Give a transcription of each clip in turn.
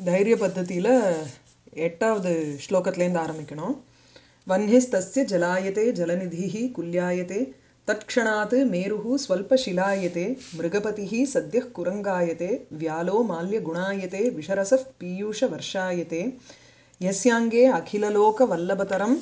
தைரிய பத்ததியில் எட்டாவது ஸ்லோகத்துலேருந்து ஆரம்பிக்கணும் வன்னிஸ்தஸ்ய ஜலாயதே ஜலநிதிः குல்யாயதே தட்க்ஷணாத் மேருः ஸ்வல்பशिलायते மிருகபதிः சத்யः குரங்காயते व्यालो माल्यगुणायते विषरसः पीयूषवर्षायते यस्याङ्गे अखिललोकवल्लभतरं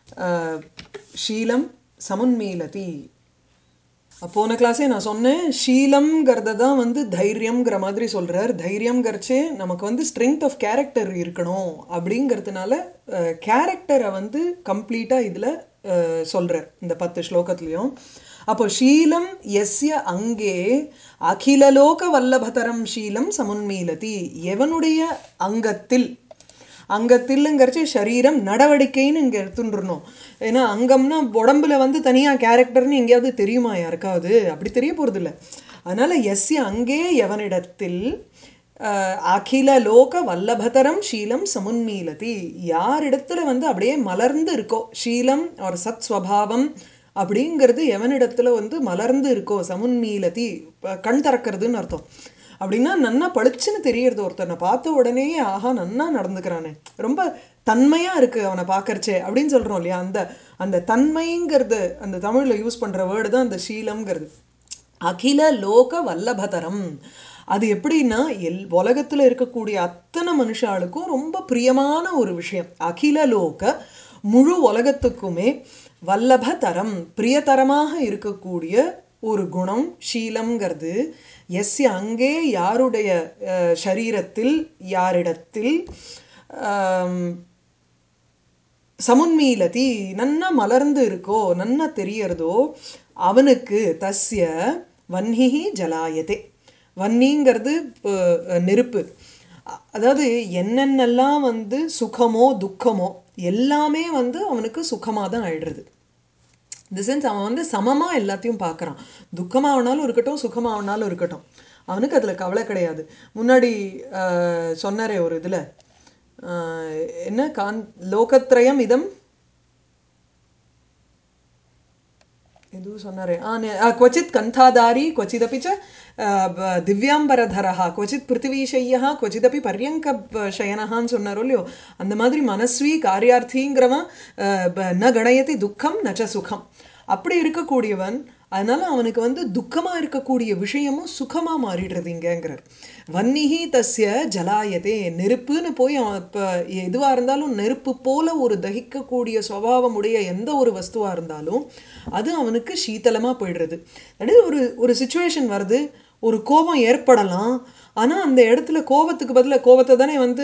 शीलं சமுன்மீலதி போன கிளாஸே நான் சொன்னேன் ஷீலம்ங்கிறத தான் வந்து தைரியம்ங்கிற மாதிரி சொல்கிறார் தைரியம்ங்கிறச்சே நமக்கு வந்து ஸ்ட்ரென்த் ஆஃப் கேரக்டர் இருக்கணும் அப்படிங்கிறதுனால கேரக்டரை வந்து கம்ப்ளீட்டாக இதில் சொல்கிறார் இந்த பத்து ஸ்லோகத்துலேயும் அப்போ ஷீலம் எஸ்ய அங்கே அகிலலோக வல்லபதரம் ஷீலம் சமுன்மீலதி எவனுடைய அங்கத்தில் அங்கத்தில்ங்கிறச்சு சரீரம் நடவடிக்கைன்னு இங்கே எடுத்துட்டுருணும் ஏன்னா அங்கம்னா உடம்புல வந்து தனியாக கேரக்டர்னு எங்கேயாவது தெரியுமா யாருக்காவது அப்படி தெரிய போகிறதில்ல அதனால் எஸ்ய அங்கே எவனிடத்தில் அகில லோக வல்லபதரம் ஷீலம் சமுன்மீலதி யாரிடத்துல வந்து அப்படியே மலர்ந்து இருக்கோ ஷீலம் ஒரு சத் ஸ்வபாவம் அப்படிங்கிறது எவனிடத்துல வந்து மலர்ந்து இருக்கோ சமுன்மீலதி கண் திறக்கிறதுன்னு அர்த்தம் அப்படின்னா நன்னா பளிச்சுன்னு தெரியறது ஒருத்தனை பார்த்த உடனேயே ஆஹா நன்னா நடந்துக்கிறானே ரொம்ப தன்மையாக இருக்குது அவனை பார்க்கறச்சே அப்படின்னு சொல்கிறோம் இல்லையா அந்த அந்த தன்மைங்கிறது அந்த தமிழில் யூஸ் பண்ணுற வேர்டு தான் அந்த ஷீலம்ங்கிறது அகில லோக வல்லபதரம் அது எப்படின்னா எல் உலகத்தில் இருக்கக்கூடிய அத்தனை மனுஷாளுக்கும் ரொம்ப பிரியமான ஒரு விஷயம் அகில லோக முழு உலகத்துக்குமே வல்லபதரம் பிரியதரமாக இருக்கக்கூடிய ஒரு குணம் ஷீலம்ங்கிறது எஸ்ய அங்கே யாருடைய சரீரத்தில் யாரிடத்தில் சமுன்மீலதி நன்னா மலர்ந்து இருக்கோ நன்னா தெரியறதோ அவனுக்கு தஸ்ய வன்னிஹி ஜலாயதே வன்னிங்கிறது நெருப்பு அதாவது என்னென்னலாம் வந்து சுகமோ துக்கமோ எல்லாமே வந்து அவனுக்கு சுகமாக தான் ஆயிடுறது இந்த சென்ஸ் அவன் வந்து சமமாக எல்லாத்தையும் பார்க்குறான் துக்கமாகனாலும் இருக்கட்டும் சுகமாகனாலும் இருக்கட்டும் அவனுக்கு அதில் கவலை கிடையாது முன்னாடி சொன்னாரே ஒரு இதில் என்ன கான் லோகத்ரயம் இதம் எதுவும் சொன்னாரே ஆ क्वचित् कन्थाधारी क्वचिदपि च திவ்யாம்பரதரா क्वचित् பிருத்திவீஷையா क्वचिदपि பர்யங்கஷயனஹான்னு சொன்னாரோ இல்லையோ அந்த மாதிரி மனஸ்வி காரியார்த்திங்கிறவன் ந கணயத்தி துக்கம் நச்ச சுகம் அப்படி இருக்கக்கூடியவன் அதனால அவனுக்கு வந்து துக்கமாக இருக்கக்கூடிய விஷயமும் சுகமாக மாறிடுறது இங்கேங்கிறார் வன்னிஹி தஸ்ய ஜலாயதே நெருப்புன்னு போய் அவன் இப்போ எதுவாக இருந்தாலும் நெருப்பு போல ஒரு தகிக்கக்கூடிய சுவாவம் உடைய எந்த ஒரு வஸ்துவாக இருந்தாலும் அது அவனுக்கு சீத்தலமாக போயிடுறது அதாவது ஒரு ஒரு சுச்சுவேஷன் வருது ஒரு கோபம் ஏற்படலாம் ஆனால் அந்த இடத்துல கோபத்துக்கு பதிலாக கோபத்தை தானே வந்து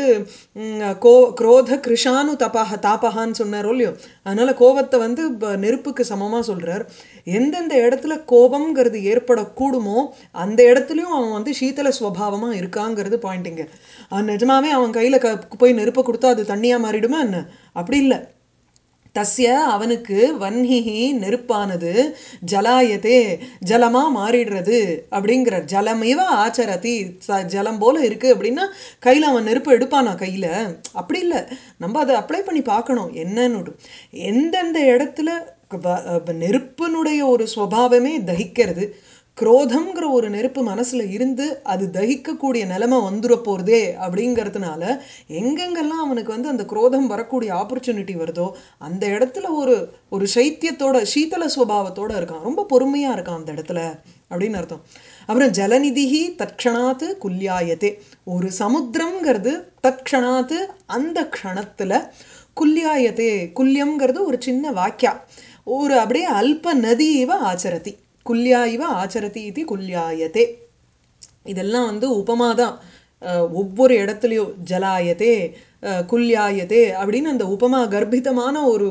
கோ குரோத கிருஷானு தபாக தாபகான்னு சொன்னாரோ இல்லையோ அதனால் கோபத்தை வந்து நெருப்புக்கு சமமாக சொல்கிறார் எந்தெந்த இடத்துல கோபம்ங்கிறது ஏற்படக்கூடுமோ அந்த இடத்துலையும் அவன் வந்து சீத்தல ஸ்வபாவமாக இருக்காங்கிறது பாயிண்டிங்க அவன் நிஜமாவே அவன் கையில் க போய் நெருப்பை கொடுத்தா அது தண்ணியாக மாறிடுமா என்ன அப்படி இல்லை தஸ்ய அவனுக்கு வன்ஹிஹி நெருப்பானது ஜலாயத்தே ஜலமாக மாறிடுறது அப்படிங்கிறார் ஜலமிவ ஆச்சரதி ச ஜலம் போல இருக்குது அப்படின்னா கையில் அவன் நெருப்பு எடுப்பானா கையில் அப்படி இல்லை நம்ம அதை அப்ளை பண்ணி பார்க்கணும் என்னன்னு எந்தெந்த இடத்துல நெருப்பினுடைய ஒரு ஸ்வபாவமே தகிக்கிறது குரோதம்ங்கிற ஒரு நெருப்பு மனசில் இருந்து அது தகிக்கக்கூடிய நிலைமை வந்துட போகிறதே அப்படிங்கிறதுனால எங்கெங்கெல்லாம் அவனுக்கு வந்து அந்த குரோதம் வரக்கூடிய ஆப்பர்ச்சுனிட்டி வருதோ அந்த இடத்துல ஒரு ஒரு சைத்தியத்தோட சீத்தல சுவாவத்தோடு இருக்கான் ரொம்ப பொறுமையாக இருக்கான் அந்த இடத்துல அப்படின்னு அர்த்தம் அப்புறம் ஜலநிதிஹி தட்சணாத்து குல்யாயத்தே ஒரு சமுத்திரங்கிறது தட்சணாத்து அந்த க்ஷணத்தில் குல்யாயத்தே குல்யம்ங்கிறது ஒரு சின்ன வாக்கியா ஒரு அப்படியே அல்ப நதி இவ ஆச்சரதி குல்யா இவ ஆச்சரதி இது குல்யாயத்தே இதெல்லாம் வந்து உபமா தான் ஒவ்வொரு இடத்துலையும் ஜலாயத்தே குல்யாயத்தே அப்படின்னு அந்த உபமா கர்ப்பிதமான ஒரு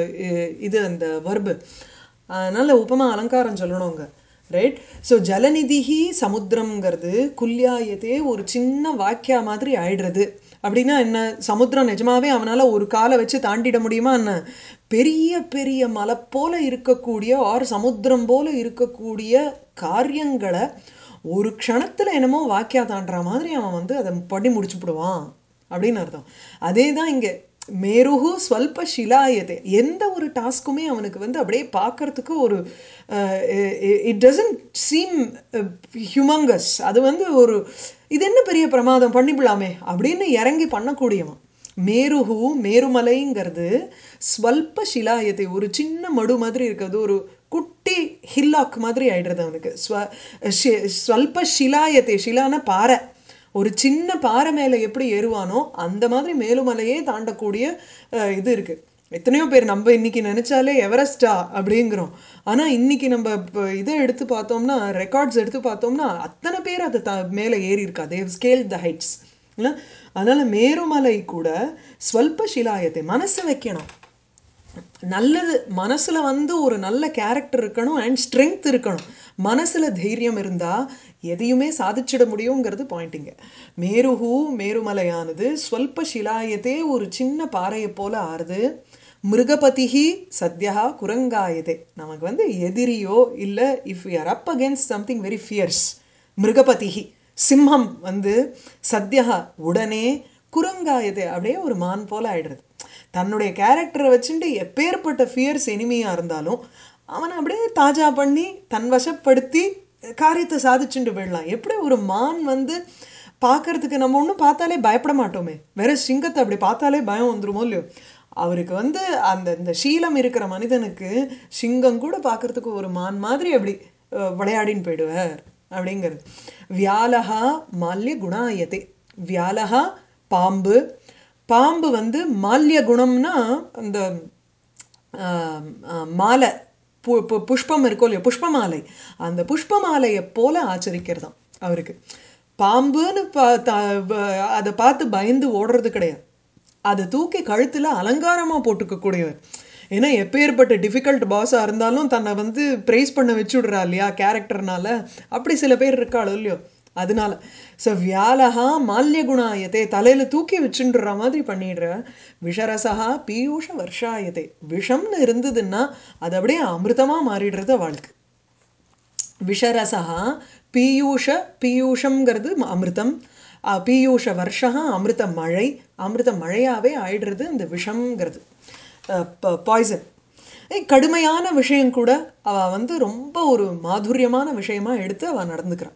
இது அந்த வர்பு அதனால் உபமா அலங்காரம் சொல்லணுங்க ரைட் ஸோ ஜலநிதிஹி சமுத்திரங்கிறது குல்யாயத்தே ஒரு சின்ன வாக்கியா மாதிரி ஆயிடுறது அப்படின்னா என்ன சமுத்திரம் நிஜமாவே அவனால் ஒரு காலை வச்சு தாண்டிட முடியுமா என்ன பெரிய பெரிய மலை போல இருக்கக்கூடிய ஆர் சமுத்திரம் போல இருக்கக்கூடிய காரியங்களை ஒரு க்ஷணத்தில் என்னமோ வாக்கியா தாண்டுற மாதிரி அவன் வந்து அதை பண்ணி முடிச்சுப்பிடுவான் அப்படின்னு அர்த்தம் அதே தான் இங்கே மேருகு ஸ்வல்ப ஷிலாயதே எந்த ஒரு டாஸ்க்குமே அவனுக்கு வந்து அப்படியே பார்க்கறதுக்கு ஒரு இட் டசன்ட் சீம் ஹியூமங்கஸ் அது வந்து ஒரு இது என்ன பெரிய பிரமாதம் பண்ணிவிடலாமே அப்படின்னு இறங்கி பண்ணக்கூடியவன் மேருகு மேருமலைங்கிறது ஸ்வல்ப ஷிலாயத்தை ஒரு சின்ன மடு மாதிரி இருக்கிறது ஒரு குட்டி ஹில்லாக் மாதிரி ஆயிடுறது அவனுக்கு ஸ்வ ஷி- ஸ்வல்ப ஷிலாயத்தை ஷிலான பாறை ஒரு சின்ன பாறை மேலே எப்படி ஏறுவானோ அந்த மாதிரி மேலுமலையே தாண்டக்கூடிய அஹ், இது இருக்கு எத்தனையோ பேர் நம்ம இன்னைக்கு நினைச்சாலே எவரெஸ்டா அப்படிங்கிறோம் ஆனா இன்னைக்கு நம்ம இப்போ இதை எடுத்து பார்த்தோம்னா ரெக்கார்ட்ஸ் எடுத்து பார்த்தோம்னா அத்தனை பேர் அது த மேலே ஏறி இருக்கா தேவ் ஸ்கேல் த ஹைட்ஸ் இல்லை அதனால மேருமலை கூட ஸ்வல்ப சிலாயத்தை மனசு வைக்கணும் நல்லது மனசுல வந்து ஒரு நல்ல கேரக்டர் இருக்கணும் அண்ட் ஸ்ட்ரென்த் இருக்கணும் மனசுல தைரியம் இருந்தா எதையுமே சாதிச்சிட முடியுங்கிறது பாயிண்டிங்க மேருஹு மேருமலையானது ஸ்வல்ப சிலாயத்தே ஒரு சின்ன பாறையை போல ஆறுது மிருகபதிஹி சத்யா குரங்காயதே நமக்கு வந்து எதிரியோ இல்லை if you are up against something very fierce மிருகபதிஹி சிம்மம் வந்து சத்யா உடனே குரங்காயதே அப்படியே ஒரு மான் போல ஆயிடுறது தன்னுடைய கேரக்டரை வச்சுட்டு எப்பேற்பட்ட ஃபியர்ஸ் எனிமியாக இருந்தாலும் அவனை அப்படியே தாஜா பண்ணி தன் வசப்படுத்தி காரியத்தை சாதிச்சுட்டு போயிடலாம் எப்படி ஒரு மான் வந்து பார்க்கறதுக்கு நம்ம ஒன்றும் பார்த்தாலே பயப்பட மாட்டோமே வேற சிங்கத்தை அப்படி பார்த்தாலே பயம் வந்துருமோ இல்லையோ அவருக்கு வந்து அந்த இந்த சீலம் இருக்கிற மனிதனுக்கு சிங்கம் கூட பார்க்கறதுக்கு ஒரு மான் மாதிரி அப்படி அஹ், விளையாடின்னு போயிடுவார் அப்படிங்கிறது வியாலகா மால்ய குணாயத்தை வியாலகா பாம்பு பாம்பு வந்து மால்ய குணம்னா அந்த ஆம், ஆ, மாலை பு பு- புஷ்பம் இருக்கோ இல்லையோ புஷ்ப மாலை அந்த புஷ்ப மாலையை போல ஆச்சரிக்கிறதாம் அவருக்கு பாம்புன்னு பா த- வ- அதை பார்த்து பயந்து ஓடுறது கிடையாது அதை தூக்கி கழுத்தில் அலங்காரமாக போட்டுக்கக்கூடியவர் ஏன்னா எப்பேற்பட்ட டிஃபிகல்ட் பாஸாக இருந்தாலும் தன்னை வந்து ப்ரைஸ் பண்ண வச்சுடுறா இல்லையா கேரக்டர்னால அப்படி சில பேர் இருக்காளோ இல்லையோ அதனால ஸோ வியாலகா மால்ய குணாயத்தை தலையில் தூக்கி வச்சுன்ற மாதிரி பண்ணிடுற விஷரசகா பீயூஷ வர்ஷாயத்தை விஷம்னு இருந்ததுன்னா அது அப்படியே அமிர்தமாக மாறிடுறது அவளுக்கு விஷரசா பீயூஷ பீயூஷங்கிறது அமிர்தம் அ, பீயூஷ வருஷா அமிர்த மழை அமிர்த மழையாவே ஆயிடுறது இந்த விஷம்ங்கிறது பாய்சன் கடுமையான விஷயம் கூட அவ வந்து ரொம்ப ஒரு மாதுரியமான விஷயமா எடுத்து அவ நடந்துக்கிறான்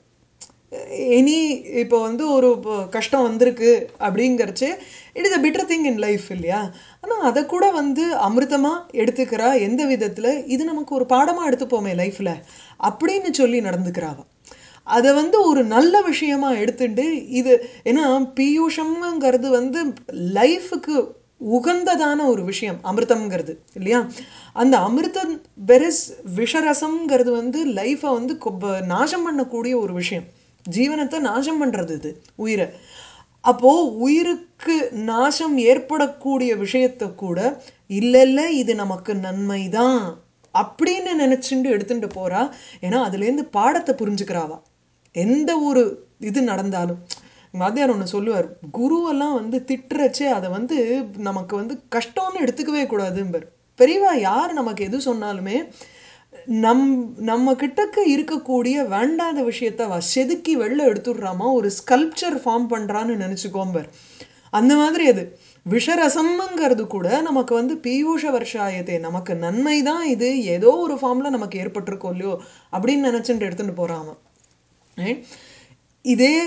எனி இப்போ வந்து ஒரு இப்போ கஷ்டம் வந்திருக்கு அப்படிங்கிறச்சு it is a better thing in life இல்லையா ஆனால் அதை கூட வந்து அமிர்தமாக எடுத்துக்கிறா எந்த விதத்தில் இது நமக்கு ஒரு பாடமாக எடுத்துப்போமே லைஃப்பில் அப்படின்னு சொல்லி நடந்துக்கிறாவ அதை வந்து ஒரு நல்ல விஷயமா எடுத்துட்டு இது ஏன்னா பீயூஷம்ங்கிறது வந்து லைஃபுக்கு உகந்ததான ஒரு விஷயம் அமிர்தம்ங்கிறது இல்லையா அந்த அமிர்தம் பெரஸ் விஷரசம்ங்கிறது வந்து லைஃப்பை வந்து கொப்ப- நாசம் பண்ணக்கூடிய ஒரு விஷயம் ஜீவனத்தை நாசம் பண்ணுறது இது உயிரை அப்போது உயிருக்கு நாசம் ஏற்படக்கூடிய விஷயத்தை கூட இல்லை இல்லை இது நமக்கு நன்மை தான் அப்படின்னு நினச்சிண்டு எடுத்துட்டு போகிறா ஏன்னா அதுலேருந்து பாடத்தை புரிஞ்சுக்கிறாவா எந்த ஒரு இது நடந்தாலும் வாத்தியார் ஒன்று சொல்லுவார் குருவெல்லாம் வந்து திட்டுறச்சே அதை வந்து நமக்கு வந்து கஷ்டம்னு எடுத்துக்கவே கூடாதும்பர் பெரியவா யார் நமக்கு எது சொன்னாலுமே நம் நம்ம கிட்டக்க இருக்கக்கூடிய வேண்டாத விஷயத்த அவ செதுக்கி வெளில எடுத்துடுறாமா ஒரு ஸ்கல்ப்சர் ஃபார்ம் பண்ணுறான்னு நினச்சிக்கோம்பர் அந்த மாதிரி அது விஷரசம்ங்கிறது கூட நமக்கு வந்து பீயூஷ வருஷாயத்தே நமக்கு நன்மை தான் இது ஏதோ ஒரு ஃபார்மில் நமக்கு ஏற்பட்டிருக்கோ இல்லையோ அப்படின்னு நினச்சிட்டு எடுத்துகிட்டு போகிறான் Right? இதே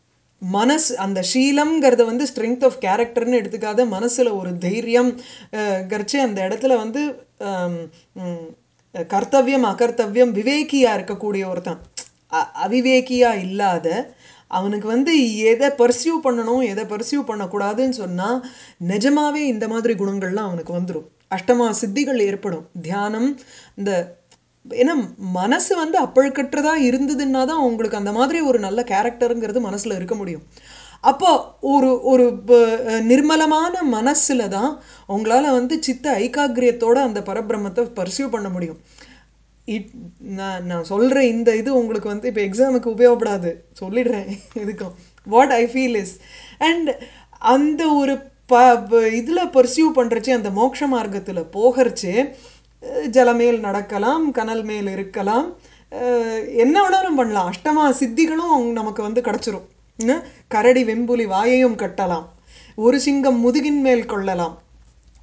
மனசு அந்த ஷீலம்ங்கிறத வந்து ஸ்ட்ரென்த் ஆஃப் கேரக்டர்னு எடுத்துக்காத மனசில் ஒரு தைரியம் அஹ், கரிச்சு அந்த இடத்துல வந்து ஆம், ம், கர்த்தவ்யம் அகர்த்தவ்யம் விவேக்கியாக இருக்கக்கூடிய ஒருத்தன் அ- அவிவேக்கியா இல்லாத அவனுக்கு வந்து எதை பர்சியூ பண்ணணும் எதை பர்சியூ பண்ணக்கூடாதுன்னு சொன்னால் நிஜமாவே இந்த மாதிரி குணங்கள்லாம் அவனுக்கு வந்துடும் அஷ்டமா சித்திகள் ஏற்படும் தியானம் இந்த ஏன்னா மனசு வந்து அப்பழுக்கற்றதா இருந்ததுன்னா தான் உங்களுக்கு அந்த மாதிரி ஒரு நல்ல கேரக்டருங்கிறது மனசுல இருக்க முடியும் அப்போ ஒரு ஒரு ப- நிர்மலமான மனசுல தான் உங்களால வந்து சித்த ஐகாகிரியத்தோட அந்த பரபிரம்மத்தை பர்சியூ பண்ண முடியும் இட் நான் நான் சொல்கிற இந்த இது உங்களுக்கு வந்து இப்போ எக்ஸாமுக்கு உபயோகப்படாது சொல்லிடுறேன் இதுக்கும் what I feel is and அந்த ஒரு ப இதில் பர்சியூ பண்ணுறச்சு அந்த மோட்ச மார்க்கத்தில் போகிறச்சு ஜலமேல் நடக்கலாம் கனல் மேல் இருக்கலாம் அஹ், என்ன வேணாலும் பண்ணலாம் அஷ்டமா சித்திகளும் அவங்க நமக்கு வந்து கிடச்சிரும் என்ன? கரடி வெம்புலி வாயையும் கட்டலாம் ஒரு சிங்கம் முதுகின் மேல் கொள்ளலாம்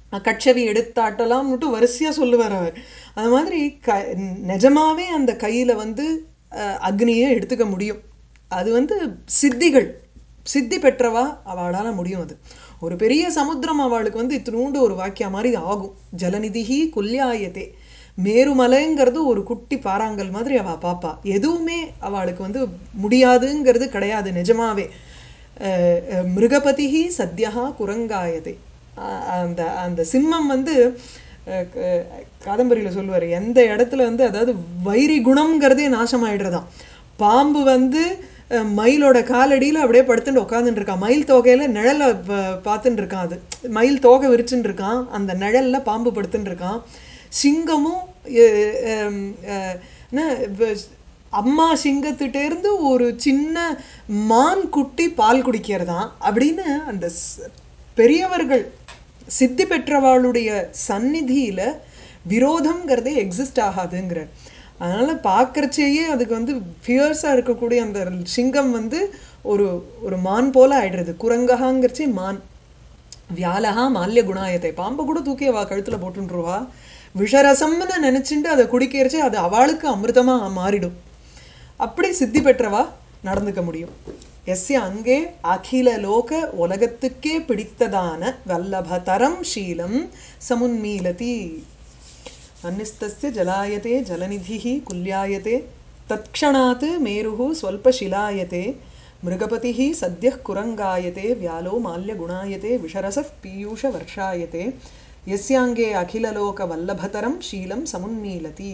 கட்சவி எடுத்தாட்டலாம்னுட்டு வரிசையாக சொல்லுவார் அவர் அது மாதிரி க நிஜமாவே அந்த கையில் வந்து அஹ், அக்னியை எடுத்துக்க முடியும் அது வந்து சித்திகள் சித்தி பெற்றவா அவளால் முடியும் அது ஒரு பெரிய சமுத்திரம் அவளுக்கு வந்து இத்தினூண்டு ஒரு வாக்கியம் மாதிரி ஆகும் ஜலநிதிஹி குல்யாயத்தே மேருமலைங்கிறது ஒரு குட்டி பாறாங்கல் மாதிரி அவள் பாப்பா எதுவுமே அவளுக்கு வந்து முடியாதுங்கிறது கிடையாது நிஜமாவே அஹ், அஹ், மிருகபதிஹி சத்யா குரங்காயதே அஹ், அந்த அந்த சிம்மம் வந்து அஹ், க- காதம்பரியில் சொல்லுவார் எந்த இடத்துல வந்து அதாவது வைரி குணம்ங்கிறதே நாசமாயிடுறதாம் பாம்பு வந்து அஹ், மயிலோட காலடியில் அப்படியே படுத்துட்டு உட்காந்துட்டு இருக்கான் மயில் தொகையில் நிழலை ப- பார்த்துட்டு இருக்கான் அது மயில் தோகை விரிச்சுட்டு இருக்கான் அந்த நிழல்ல பாம்பு படுத்துட்டு இருக்கான் சிங்கமும் அஹ், அஹ், அஹ், என்ன, வ- அம்மா சிங்கத்திட்டேருந்து ஒரு சின்ன மான் குட்டி பால் குடிக்கிறதாம் அப்படின்னு அந்த ஸ்- பெரியவர்கள் சித்தி பெற்றவாளுடைய சந்நிதியில விரோதம்ங்கிறதே எக்ஸிஸ்ட் ஆகாதுங்கிற அதனால பார்க்கறச்சேயே அதுக்கு வந்து ஃபியர்ஸாக இருக்கக்கூடிய அந்த சிங்கம் வந்து ஒரு ஒரு மான் போல ஆயிடுறது குரங்ககாங்கிறச்சே மான் வியாலகா மால்ய குணாயத்தை பாம்பை கூட தூக்கி அவள் கழுத்தில் போட்டுருவா விஷரசம்னு நினச்சிட்டு அதை குடிக்கிறச்சே அது அவளுக்கு அமிர்தமாக மாறிடும் அப்படி சித்தி பெற்றவா நடந்துக்க முடியும் எஸ்ய அங்கே அகில லோக உலகத்துக்கே பிடித்ததான வல்லபதரம் ஷீலம் சமுன்மீலதி अन्निस्तस्य जलायते जलनिधिः कुल्यायते तत्क्षणात् मेरुः स्वल्पशिलायते मृगपतिः सद्यः कुरङ्गायते व्यालो माल्यगुणायते विषरसः पीयूषवर्षायते यस्याङ्गे अखिललोकवल्लभतरं शीलं समुन्मीलति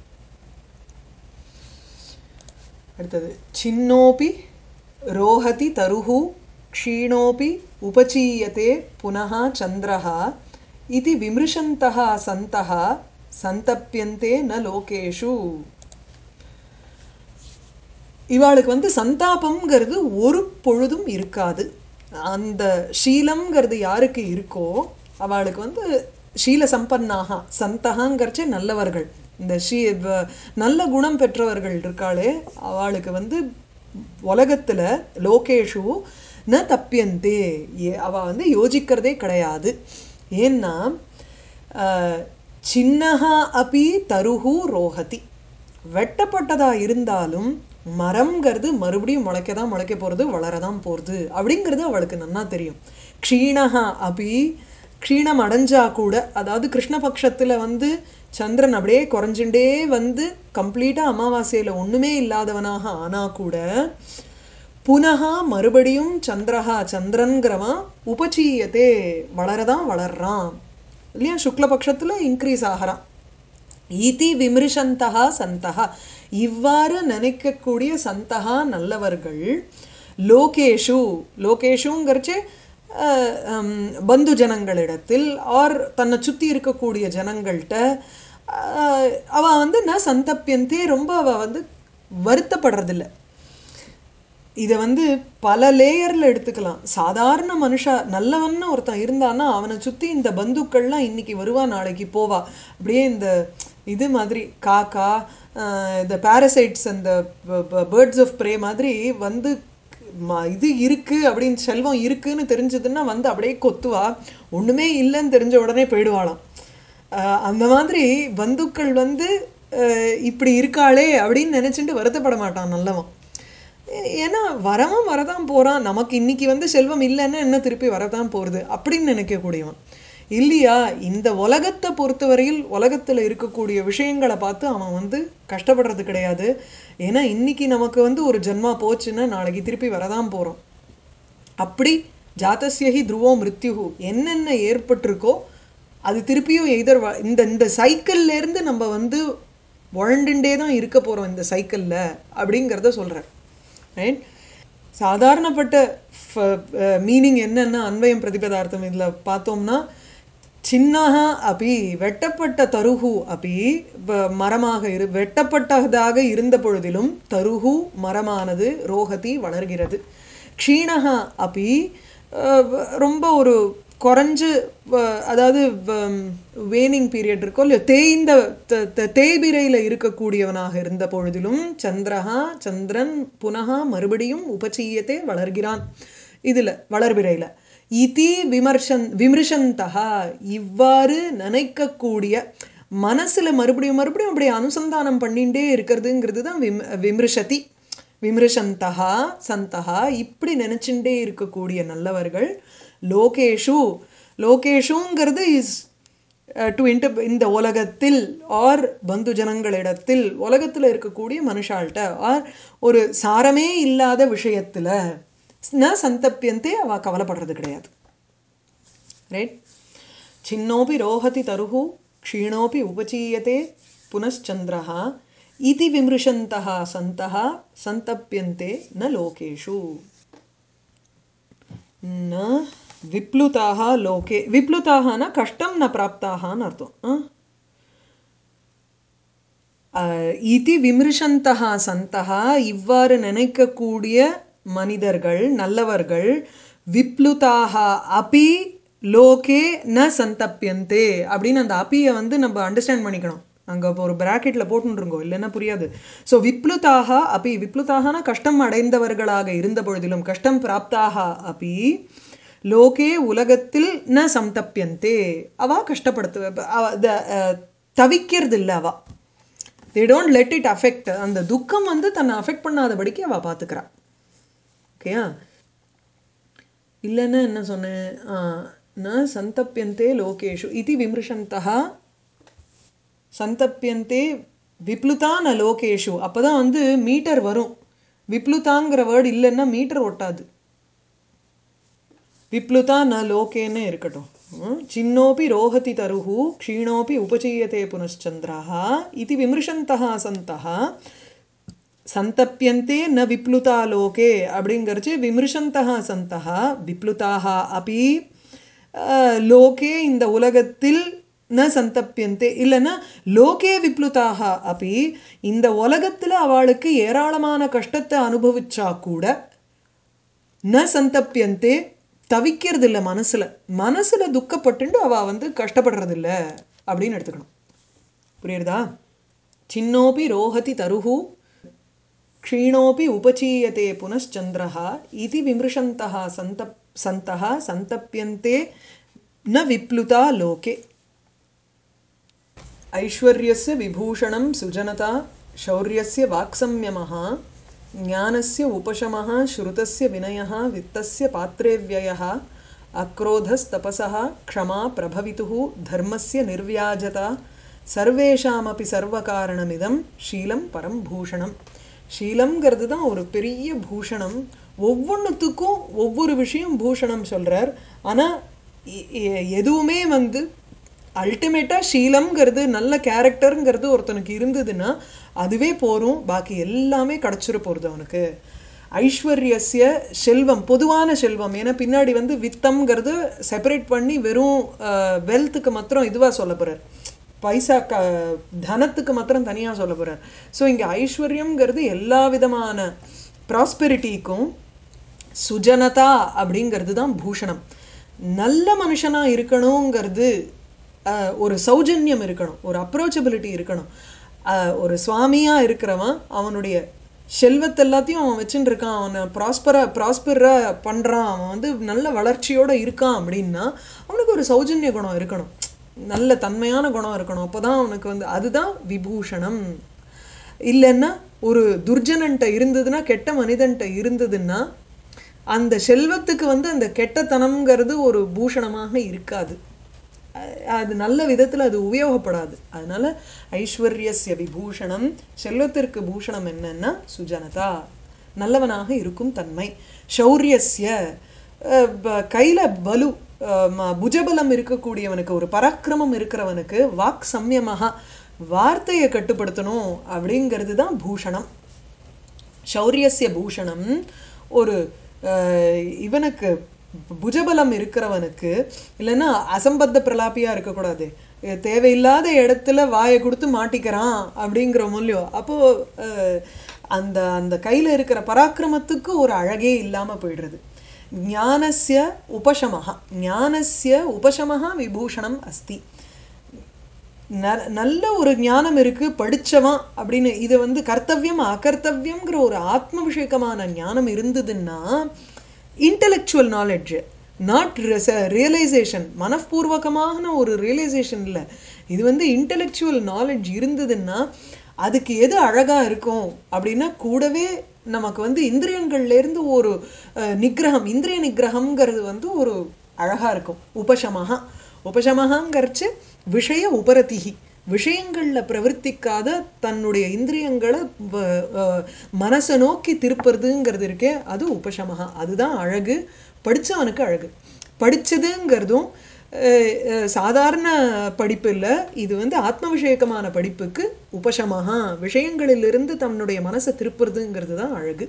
அடுத்தது சின்னோபி ரோஹதி தருஹு க்ஷீணோபி உபச்சீயते புனः சந்திரः इति विमृशन्तः सन्तः சந்தப்பியந்தே ந லோகேஷு இவாளுக்கு வந்து சந்தாபம்ங்கிறது ஒரு பொழுதும் இருக்காது அந்த ஷீலம்ங்கிறது யாருக்கு இருக்கோ அவளுக்கு வந்து ஷீல சம்பன்னாக சந்தகாங்கிறச்சே நல்லவர்கள் இந்த ஷீ வ- நல்ல குணம் பெற்றவர்கள் இருக்காளே அவளுக்கு வந்து உலகத்தில் லோகேஷு ந தப்பியந்தே ஏ- அவ வந்து யோசிக்கிறதே கிடையாது ஏன்னா அஹ், சின்னஹா அபி தருஹு ரோஹதி வெட்டப்பட்டதா இருந்தாலும் மரம்ங்கிறது மறுபடியும் முளைக்க தான் முளைக்க போகிறது வளரதான் போகிறது அப்படிங்கிறது அவளுக்கு நன்னா தெரியும் க்ஷீணஹா அபி க்ஷீணம் அடைஞ்சா கூட அதாவது கிருஷ்ணபக்ஷத்தில் வந்து சந்திரன் அப்படியே குறைஞ்சுட்டே வந்து கம்ப்ளீட்டாக அமாவாசையில் ஒன்றுமே இல்லாதவனாக ஆனால் கூட புனகா மறுபடியும் சந்திரஹா சந்திரன்கிறவன் உபச்சீயத்தே வளரதான் வளர்றான் இல்லையா சுக்லபக்ஷத்தில் இன்க்ரீஸ் ஆகிறான் இதி விமர்சந்தகா சந்தகா இவ்வாறு நினைக்கக்கூடிய சந்தகா நல்லவர்கள் லோகேஷு லோகேஷுங்கிறச்சு அஹ், ஹம், பந்து ஜனங்களிடத்தில் ஆர் தன்னை சுற்றி இருக்கக்கூடிய ஜனங்கள்கிட்ட அஹ், அவ வந்து ந சந்தப்பியந்தே ரொம்ப அவ வந்து வருத்தப்படுறதில்ல இதை வந்து பல லேயரில் எடுத்துக்கலாம் சாதாரண மனுஷா நல்லவன்னு ஒருத்தன் இருந்தான்னா அவனை சுற்றி இந்த பந்துக்கள்லாம் இன்னைக்கு வருவா நாளைக்கு போவா அப்படியே இந்த இது மாதிரி காக்கா ஆஹ் இந்த பாரசைட்ஸ் அந்த பேர்ட்ஸ் ஆஃப் ப்ரே மாதிரி வந்து ம- இது இருக்கு அப்படின்னு செல்வம் இருக்குன்னு தெரிஞ்சதுன்னா வந்து அப்படியே கொத்துவா ஒண்ணுமே இல்லைன்னு தெரிஞ்ச உடனே போயிடுவாளாம் ஆஹ் அந்த மாதிரி பந்துக்கள் வந்து ஆஹ் இப்படி இருக்காளே அப்படின்னு நினைச்சுட்டு வருத்தப்பட மாட்டான் நல்லவன் ஏ- ஏன்னா வரவன் வரதான் போறான் நமக்கு இன்னைக்கு வந்து செல்வம் இல்லைன்னா என்ன திருப்பி வரதான் போறது அப்படின்னு நினைக்கக்கூடியவன் இல்லையா இந்த உலகத்தை பொறுத்தவரையில் உலகத்துல இருக்கக்கூடிய விஷயங்களை பார்த்து அவன் வந்து கஷ்டப்படுறது கிடையாது ஏன்னா இன்னைக்கு நமக்கு வந்து ஒரு ஜென்மா போச்சுன்னா நாளைக்கு திருப்பி வரதான் போறோம் அப்படி ஜாதஸ்யஹி துருவோ மிருத்யுஹு என்னென்ன ஏற்பட்டிருக்கோ அது திருப்பியும் எய்தர் இந்த இந்த சைக்கிள்ல இருந்து நம்ம வந்து உழண்டுண்டே தான் இருக்க போறோம் இந்த சைக்கிள்ல அப்படிங்கிறத சொல்றேன் ரைட் சாதாரணப்பட்ட மீனிங் என்னன்னா அன்வயம் பிரதிபதார்த்தம் இதில் பார்த்தோம்னா சின்னஹா அபி வெட்டப்பட்ட தருகு அபி வ- மரமாக இரு வெட்டப்பட்டதாக இருந்த பொழுதிலும் தருகு மரமானது ரோகதி வளர்கிறது க்ஷீணஹா அபி அஹ், வ- ரொம்ப ஒரு குறைஞ்சு வ- அதாவது வேனிங் பீரியட் இருக்கோ இல்லையோ தேய்ந்த த- த- தேய்பிரையில் இருக்கக்கூடியவனாக இருந்த பொழுதிலும் சந்திரஹா சந்திரன் புனகா மறுபடியும் உபச்சீயத்தே வளர்கிறான் இதில் வளர்பிறையில் இதி விமர்சன் விமர்சந்தா இவ்வாறு நினைக்கக்கூடிய மனசுல மறுபடியும் மறுபடியும் அப்படி அனுசந்தானம் பண்ணிட்டே இருக்கிறதுங்கிறது தான் விம் விமர்சதி விமர்சந்தா சந்தா இப்படி நினைச்சுட்டே இருக்கக்கூடிய நல்லவர்கள் லோகேஷு லோகேஷுங்கிறது இஸ் டு இன்டர் இந்த உலகத்தில் ஆர் பந்து ஜனங்களிடத்தில் உலகத்தில் இருக்கக்கூடிய மனுஷாள்கிட்ட ஆர் ஒரு சாரமே இல்லாத விஷயத்தில் ந சந்தப்பியந்தே அவ கவலைப்படுறது கிடையாது ரைட் சின்னோபி ரோஹதி தருஹு க்ஷீணோபி உபச்சீயத்தே புனశ్చంద్రः इति विमृशन्तः सन्तः सन्तप्यन्ते न लोकेषु न विप्लुताः लोके विप्लुताः न कष्टं न प्राप्ताः न अर्थम् இதி விமர்சந்தா சந்தா இவ்வாறு நினைக்கக்கூடிய மனிதர்கள் நல்லவர்கள் விப்ளுதாக அபி லோகே ந சந்தப்பியந்தே அப்படின்னு அந்த அப்பியை வந்து நம்ம அண்டர்ஸ்டாண்ட் பண்ணிக்கணும் அங்கே இப்போ ஒரு பிராக்கெட்டில் போட்டுருங்கோ இல்லைன்னா புரியாது ஸோ விப்ளுதாக அப்பி விப்ளுதாகனா கஷ்டம் அடைந்தவர்களாக இருந்த பொழுதிலும் கஷ்டம் பிராப்தாக அப்பி லோகே உலகத்தில் ந சந்தப்பியந்தே அவ கஷ்டப்படுத்து தவிக்கிறது இல்லை அவ they don't let it affect அந்த துக்கம் வந்து தன்னை அஃபெக்ட் பண்ணாதபடிக்கு அவள் பார்த்துக்கிறா ஓகேயா இல்லைன்னா என்ன சொன்னேன் ந சந்தப்பியந்தே லோகேஷு இது விமர்சந்தா சந்தப்பியந்தே விப்ளுதா ந லோகேஷு அப்போ தான் வந்து மீட்டர் வரும் விப்ளுதாங்கிற வேர்டு இல்லைன்னா மீட்டர் ஒட்டாது விப்ளுதா ந லோகேன்னு இருக்கட்டும் சின்னோபி ரோஹதி தருஹு க்ஷீணோபி உபச்சீயத்தே புனశ్చంద్రాः இது விமர்சந்தः சந்தः சந்தப்பியந்தே ந விப்ளுதா லோகே அப்படிங்கிறச்சு விமர்சந்தः சந்தः விப்ளுதாக அப்பி லோகே இந்த உலகத்தில் ந சந்தப்பியந்தே இல்லைன்னா லோகே விப்ளுதாக அப்படி இந்த உலகத்தில் அவளுக்கு ஏராளமான கஷ்டத்தை அனுபவிச்சா கூட ந சந்தப்பியந்தே தவிக்கிறது இல்லை மனசில் மனசில் துக்கப்பட்டுண்டு அவள் வந்து கஷ்டப்படுறது இல்லை அப்படின்னு எடுத்துக்கணும் புரியுறதா சின்னோபி ரோஹதி தருஹு க்ஷீணோபி உபச்சீயத்தே புனశ్చంద్రः இது விமர்சந்தः சந்த சந்தः சந்தப்பியந்தே ந விப்ளுதா லோகே ऐश्वर्यस्य विभूषणं सुजनता शौर्यस्य वाक्संयमः ज्ञानस्य उपशमः श्रुतस्य विनयः वित्तस्य पात्रे व्ययः अक्रोधस्तपसः क्षमा प्रभवितुः धर्मस्य निर्व्याजता சர்வேஷாமப்பி சர்வகாரணமிதம் ஷீலம் பரம் பூஷணம் ஷீலம்ங்கிறது தான் ஒரு பெரிய பூஷணம் ஒவ்வொன்றுத்துக்கும் ஒவ்வொரு விஷயம் பூஷணம் சொல்கிறார் ஆனால் எதுவுமே வந்து அல்டிமேட்டாக ஷீலம்ங்கிறது நல்ல கேரக்டருங்கிறது ஒருத்தனுக்கு இருந்ததுன்னா அதுவே போகும் பாக்கி எல்லாமே கிடச்சிட போகிறது அவனுக்கு ஐஸ்வர்யசிய செல்வம் பொதுவான செல்வம் ஏன்னா பின்னாடி வந்து வித்தம்ங்கிறது செப்பரேட் பண்ணி வெறும் வெல்த்துக்கு மாத்திரம் இதுவாக சொல்ல போகிறார் பைசா க தனத்துக்கு மாத்திரம் தனியாக சொல்ல போகிறார் ஸோ இங்கே ஐஸ்வர்யம்ங்கிறது எல்லா விதமான ப்ராஸ்பெரிட்டிக்கும் சுஜனதா அப்படிங்கிறது தான் பூஷணம் நல்ல மனுஷனாக இருக்கணுங்கிறது ஒரு சௌஜன்யம் இருக்கணும் ஒரு அப்ரோச்சபிலிட்டி இருக்கணும் ஒரு சுவாமியாக இருக்கிறவன் அவனுடைய செல்வத்தை எல்லாத்தையும் அவன் வச்சுட்டு இருக்கான் அவனை ப்ராஸ்பராக ப்ராஸ்பராக பண்ணுறான் அவன் வந்து நல்ல வளர்ச்சியோடு இருக்கான் அப்படின்னா அவனுக்கு ஒரு சௌஜன்ய குணம் இருக்கணும் நல்ல தன்மையான குணம் இருக்கணும் அப்போ தான் அவனுக்கு வந்து அதுதான் விபூஷணம் இல்லைன்னா ஒரு துர்ஜனன்ட்ட இருந்ததுன்னா கெட்ட மனிதன்ட்ட இருந்ததுன்னா அந்த செல்வத்துக்கு வந்து அந்த கெட்டத்தனம்ங்கிறது ஒரு பூஷணமாக இருக்காது அது நல்ல விதத்தில் அது உபயோகப்படாது அதனால ஐஸ்வர்யசிய விபூஷணம் செல்வத்திற்கு பூஷணம் என்னன்னா சுஜனதா நல்லவனாக இருக்கும் தன்மை சௌரியசிய கையில் பலு புஜபலம் இருக்கக்கூடியவனுக்கு ஒரு பராக்கிரமம் இருக்கிறவனுக்கு வாக் சம்யமாக வார்த்தையை கட்டுப்படுத்தணும் அப்படிங்கிறது தான் பூஷணம் சௌரியசிய பூஷணம் ஒரு இவனுக்கு புஜபலம் இருக்கிறவனுக்கு இல்லைன்னா அசம்பத்த பிரலாப்பியாக இருக்கக்கூடாது தேவையில்லாத இடத்துல வாயை கொடுத்து மாட்டிக்கிறான் அப்படிங்கிற மூலியம் அப்போது அந்த அந்த கையில் இருக்கிற பராக்கிரமத்துக்கு ஒரு அழகே இல்லாமல் போயிடுறது ஞானஸ்ய உபசமஹா ஞானஸ்ய உபசமஹா விபூஷணம் அஸ்தி ந நல்ல ஒரு ஞானம் இருக்குது படித்தவன் அப்படின்னு இதை வந்து கர்த்தவியம் அகர்த்தவியம்ங்கிற ஒரு ஆத்ம விஷயக்கமான ஞானம் இருந்ததுன்னா இன்டலெக்சுவல் நாலெட்ஜு நாட் ரியலைசேஷன் மனப்பூர்வகமான ஒரு ரியலைசேஷன் இல்லை இது வந்து இன்டெலெக்சுவல் நாலேஜ் இருந்ததுன்னா அதுக்கு எது அழகாக இருக்கும் அப்படின்னா கூடவே நமக்கு வந்து இந்திரியங்கள்லேருந்து ஒரு அஹ், நிக்கிரகம் இந்திரிய நிக்கிரகம்ங்கிறது வந்து ஒரு அழகாக இருக்கும் உபசமஹா உபசமஹாங்கிறச்சு விஷய உபரதிகி விஷயங்களில் பிரவர்த்திக்காத தன்னுடைய இந்திரியங்களை வ- அஹ், மனசை நோக்கி திருப்புறதுங்கிறது இருக்கே அது உபசமஹா அதுதான் அழகு படித்தவனுக்கு அழகு படித்ததுங்கிறதும் அஹ், அஹ், சாதாரண படிப்பு இல்லை இது வந்து ஆத்ம விஷயக்கமான படிப்புக்கு உபசமஹா விஷயங்களிலிருந்து தன்னுடைய மனசை திருப்புறதுங்கிறது தான் அழகு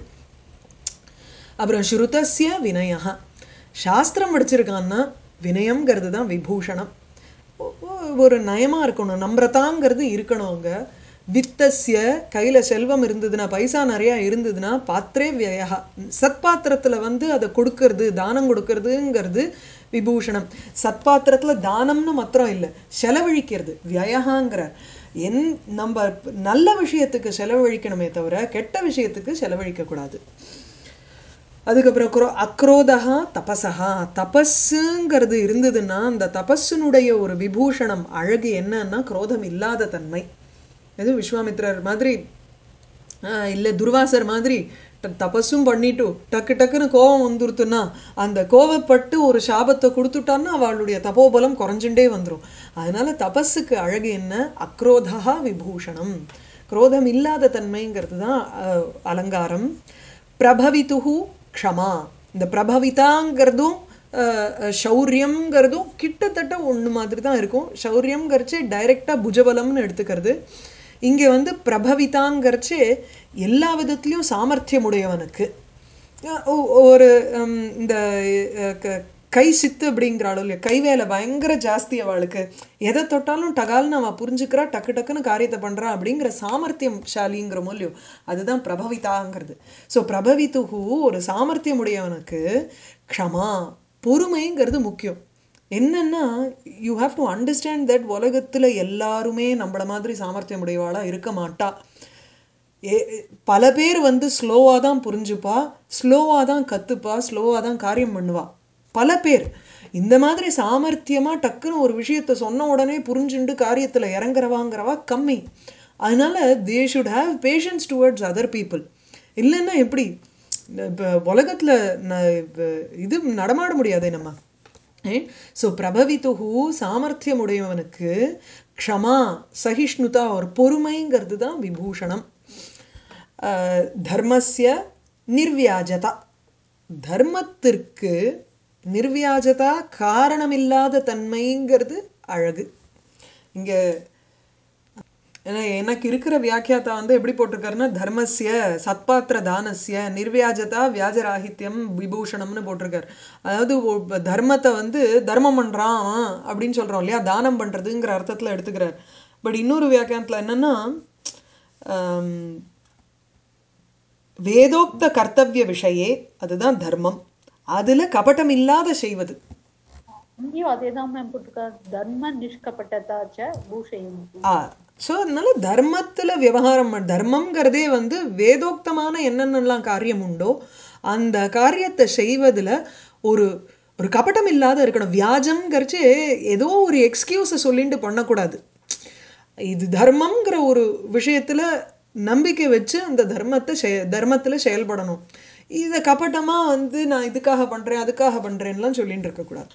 அப்புறம் ஸ்ருதஸ்ய வினயா சாஸ்திரம் படிச்சிருக்கான்னா வினயம்ங்கிறது தான் விபூஷணம் ஒ- ஒ- ஒரு நயமாக இருக்கணும் நம்ரதாங்கிறது இருக்கணும் அங்கே வித்தஸ்ய கையில் செல்வம் இருந்ததுன்னா பைசா நிறையா இருந்ததுன்னா பாத்திரே வியா சத்பாத்திரத்தில் வந்து அதை கொடுக்கறது தானம் கொடுக்கறதுங்கிறது விபூஷணம் சத்பாத்திரத்தில் தானம்னு மாத்திரம் இல்லை செலவழிக்கிறது வியகாங்கிறார் என் நம்ம நல்ல விஷயத்துக்கு செலவழிக்கணுமே தவிர கெட்ட விஷயத்துக்கு செலவழிக்கக்கூடாது அதுக்கப்புறம் குரோ அக்ரோதா தபசஹா தபஸுங்கிறது இருந்ததுன்னா அந்த தபஸினுடைய ஒரு விபூஷணம் அழகு என்னன்னா குரோதம் இல்லாத தன்மை எது விஸ்வாமித்ரர் மாதிரி இல்லை துர்வாசர் மாதிரி ட- தபஸும் பண்ணிட்டு டக்கு டக்குன்னு கோபம் வந்துருத்துன்னா அந்த கோவப்பட்டு ஒரு சாபத்தை கொடுத்துட்டான்னா அவளுடைய தபோபலம் குறைஞ்சுட்டே வந்துடும் அதனால தபஸுக்கு அழகு என்ன அக்ரோதா விபூஷணம் குரோதம் இல்லாத தன்மைங்கிறது தான் அஹ், அலங்காரம் பிரபவித்துஹு க்ஷமா இந்த பிரபவிதாங்கிறதும் அஹ், அஹ், சௌரியம்ங்கிறதும் கிட்டத்தட்ட ஒன்று மாதிரி தான் இருக்கும் சௌரியம்ங்கிறச்சு டைரெக்டாக புஜபலம்னு எடுத்துக்கிறது இங்கே வந்து பிரபவிதாங்கிறச்சு எல்லா விதத்துலேயும் சாமர்த்தியம் உடையவனுக்கு அஹ் ஒ- ஒரு ஹம், இந்த அஹ், க- கை சித்து அப்படிங்கிறாளோ இல்லையா கை வேலை பயங்கர ஜாஸ்தி அவளுக்கு எதை தொட்டாலும் டகால்னு அவள் புரிஞ்சுக்கிறா டக்கு டக்குன்னு காரியத்தை பண்ணுறா அப்படிங்கிற சாமர்த்தியம் ஷாலிங்கிறமோ இல்லையோ அதுதான் பிரபவிதாங்கிறது ஸோ பிரபவித்துகு ஒரு சாமர்த்தியம் உடையவனுக்கு க்ஷமா பொறுமைங்கிறது முக்கியம் என்னன்னா you have to understand that உலகத்தில் எல்லாருமே நம்மள மாதிரி சாமர்த்தியம் உடையவாளாக இருக்க மாட்டா ஏ பல பேர் வந்து ஸ்லோவாக தான் புரிஞ்சுப்பா ஸ்லோவாக தான் கற்றுப்பா ஸ்லோவாக தான் காரியம் பண்ணுவா பல பேர் இந்த மாதிரி சாமர்த்தியமாக டக்குன்னு ஒரு விஷயத்தை சொன்ன உடனே புரிஞ்சுண்டு காரியத்தில் இறங்குறவாங்கிறவா கம்மி அதனால they should have patience towards other people இல்லைன்னா எப்படி இப்போ உலகத்தில் இது நடமாட முடியாதே நம்ம ஸோ பிரபவித்துஹு சாமர்த்தியம் உடையவனுக்கு க்ஷமா சகிஷ்ணுதா ஒரு பொறுமைங்கிறது தான் விபூஷணம் அஹ், தர்மஸ்ய நிர்வியாஜதா தர்மத்திற்கு நிர்வியாஜதா காரணமில்லாத தன்மைங்கிறது அழகு இங்கே ஏன்னா எனக்கு இருக்கிற வியாக்கியாத்தா வந்து எப்படி போட்டிருக்காருன்னா தர்மஸ்ய சத்பாத்திர தானஸ்ய நிர்வியாஜதா வியாஜராகித்யம் விபூஷணம்னு போட்டிருக்காரு அதாவது ஒ- தர்மத்தை வந்து தர்மம் பண்ணுறான் அவன் அப்படின்னு சொல்கிறோம் இல்லையா தானம் பண்ணுறதுங்கிற அர்த்தத்தில் எடுத்துக்கிறார் பட் இன்னொரு வியாக்கியானத்தில் என்னென்னா வேதோக்த கர்த்தவிய விஷயே அதுதான் தர்மம் அதில் கபட்டம் இல்லாத செய்வது இங்கேயும் அதே தான் மேம் போட்டிருக்காரு தர்ம நிஷ்கப்பட்டதாச்ச பூஷயம் ஆ ஸோ அதனால தர்மத்தில் விவகாரம் பண்ண- தர்மம்ங்கிறதே வந்து வேதோக்தமான என்னென்னலாம் காரியம் உண்டோ அந்த காரியத்தை செய்வதில் ஒரு ஒரு கபட்டம் இல்லாத இருக்கணும் வியாஜம்ங்கிறச்சு ஏதோ ஒரு எக்ஸ்கியூஸை சொல்லிட்டு பண்ணக்கூடாது இது தர்மம்ங்கிற ஒரு விஷயத்தில் நம்பிக்கை வச்சு அந்த தர்மத்தை செய தர்மத்தில் செயல்படணும் இதை கபட்டமாக வந்து நான் இதுக்காக பண்ணுறேன் அதுக்காக பண்ணுறேன்லாம் சொல்லிட்டு இருக்கக்கூடாது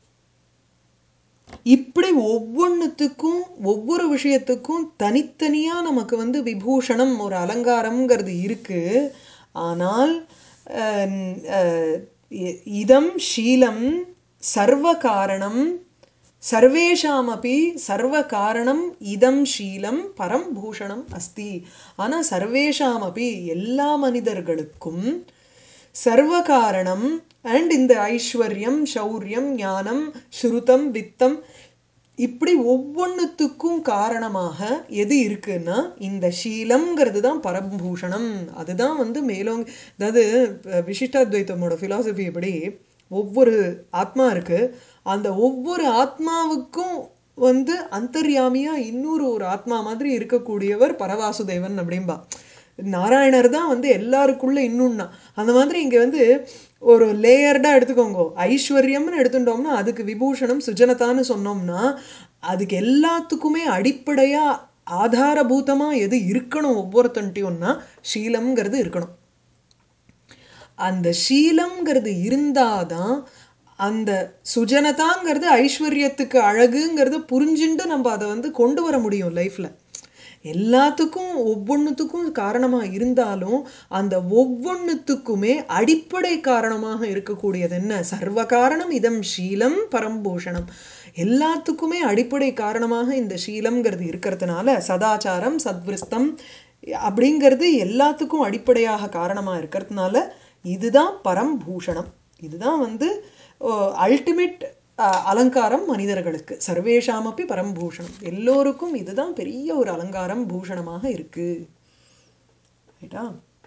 இப்படி ஒவ்வொன்றுத்துக்கும் ஒவ்வொரு விஷயத்துக்கும் தனித்தனியாக நமக்கு வந்து விபூஷணம் ஒரு அலங்காரம்ங்கிறது இருக்கு ஆனால் அஹ், அஹ், இ- இதம் ஷீலம் சர்வ காரணம் சர்வேஷாமப்பி சர்வ காரணம் இதம் ஷீலம் பரம் பூஷணம் அஸ்தி ஆனால் சர்வேஷாமப்பி எல்லா மனிதர்களுக்கும் சர்வ காரணம் அண்ட் இந்த ஐஸ்வர்யம் சௌரியம் ஞானம் ஸ்ருதம் வித்தம் இப்படி ஒவ்வொன்றுத்துக்கும் காரணமாக எது இருக்குன்னா இந்த ஷீலம்ங்கிறது தான் பரம்பூஷணம் அதுதான் வந்து மேலோங் அதாவது அஹ், விசிஷ்டாத்வைத்தமோட ஃபிலாசபி எப்படி ஒவ்வொரு ஆத்மா இருக்கு அந்த ஒவ்வொரு ஆத்மாவுக்கும் வந்து அந்தர்யாமியா இன்னொரு ஒரு ஆத்மா மாதிரி இருக்கக்கூடியவர் பரவாசுதேவன் அப்படிம்பா நாராயணர் தான் வந்து எல்லாருக்குள்ள இன்னும்னா அந்த மாதிரி இங்க வந்து ஒரு லேயர்டா எடுத்துக்கோங்க ஐஸ்வர்யம்னு எடுத்துட்டோம்னா அதுக்கு விபூஷணம் சுஜனதான்னு சொன்னோம்னா அதுக்கு எல்லாத்துக்குமே அடிப்படையா ஆதாரபூதமா எது இருக்கணும் ஒவ்வொருத்தன்ட்டையும்னா ஷீலம்ங்கிறது இருக்கணும் அந்த ஷீலம்ங்கிறது இருந்தாதான் அந்த சுஜனதாங்கிறது ஐஸ்வர்யத்துக்கு அழகுங்கிறத புரிஞ்சுண்டு நம்ம அதை வந்து கொண்டு வர முடியும் லைஃப்ல எல்லாத்துக்கும் ஒவ்வொன்றுத்துக்கும் காரணமா இருந்தாலும் அந்த ஒவ்வொன்றுத்துக்குமே அடிப்படை காரணமாக இருக்கக்கூடியது என்ன சர்வ காரணம் இதம் ஷீலம் பரம்பூஷணம் எல்லாத்துக்குமே அடிப்படை காரணமாக இந்த ஷீலம்ங்கிறது இருக்கிறதுனால சதாச்சாரம் சத்விருஸ்தம் அப்படிங்கிறது எல்லாத்துக்கும் அடிப்படையாக காரணமா இருக்கிறதுனால இதுதான் பரம்பூஷணம் இதுதான் வந்து அல்டிமேட் அலங்காரம் மனிதர்களுக்கு சர்வேஷாமப்பி பரம்பூஷணம் எல்லோருக்கும் இதுதான் பெரிய ஒரு அலங்காரம் பூஷணமாக இருக்கு ரைட்டா